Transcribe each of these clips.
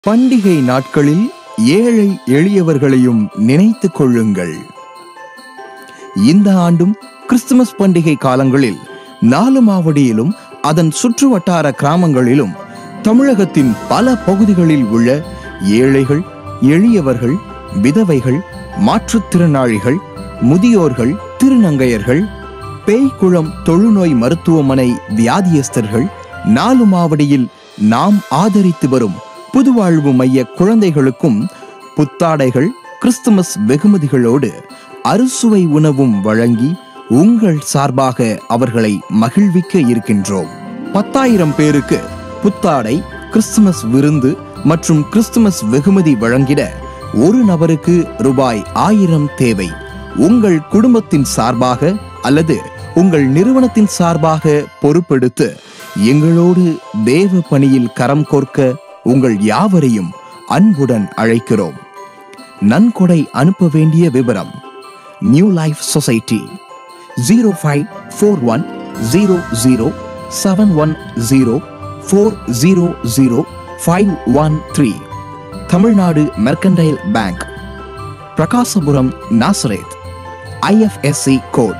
பண்டிகை நாட்களில் ஏழை எளியவர்களையும் நினைத்துக் கொள்ளுங்கள் இந்த ஆண்டும் கிறிஸ்துமஸ் பண்டிகை காலங்களில் நாலு மாவடியிலும் அதன் சுற்றுவட்டார கிராமங்களிலும் தமிழகத்தின் பல பகுதிகளில் உள்ள ஏழைகள் எளியவர்கள் விதவைகள் மாற்றுத்திறனாளிகள் முதியோர்கள் திருநங்கையர்கள் பேய்குளம் தொழுநோய் மருத்துவமனை வியாதியஸ்தர்கள் நாலு மாவடியில் நாம் ஆதரித்து வரும் புதுவாழ்வு மைய குழந்தைகளுக்கும் புத்தாடைகள் கிறிஸ்துமஸ் வெகுமதிகளோடு அறுசுவை உணவும் வழங்கி உங்கள் சார்பாக அவர்களை மகிழ்விக்க இருக்கின்றோம் பத்தாயிரம் பேருக்கு புத்தாடை கிறிஸ்துமஸ் விருந்து மற்றும் கிறிஸ்துமஸ் வெகுமதி வழங்கிட ஒரு நபருக்கு ரூபாய் ஆயிரம் தேவை உங்கள் குடும்பத்தின் சார்பாக அல்லது உங்கள் நிறுவனத்தின் சார்பாக பொறுப்பெடுத்து எங்களோடு தேவ பணியில் கரம் கோர்க்க உங்கள் யாவரையும் அன்புடன் அழைக்கிறோம் நன்கொடை அனுப்ப வேண்டிய விவரம் new life society zero five four one zero zero seven one zero four zero zero five one three Tamil Nadu mercantile bank Prakasapuram Nazareth IFSC code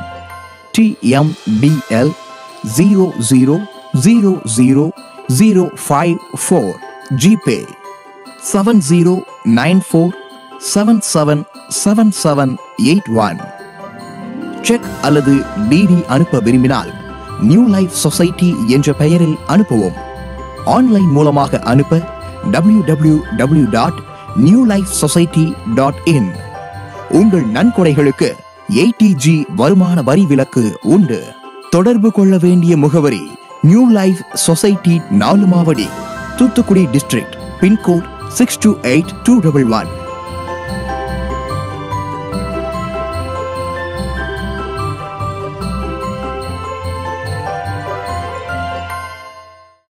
TMPL zero zero zero zero zero five four GPay seven zero nine four seven seven seven seven eight one check அல்லது DD அனுப்ப விரும்பினால் new life society என்ற பெயரில் அனுப்பவும் online மூலமாக அனுப்ப W W W dot new life society dot in உங்கள் நன்கொடைகளுக்கு ஏடிஜி வருமான வரி விலக்கு உண்டு தொடர்பு கொள்ள வேண்டிய முகவரி new life society Nalumavadi Thoothukudi district pincode six two eight two double one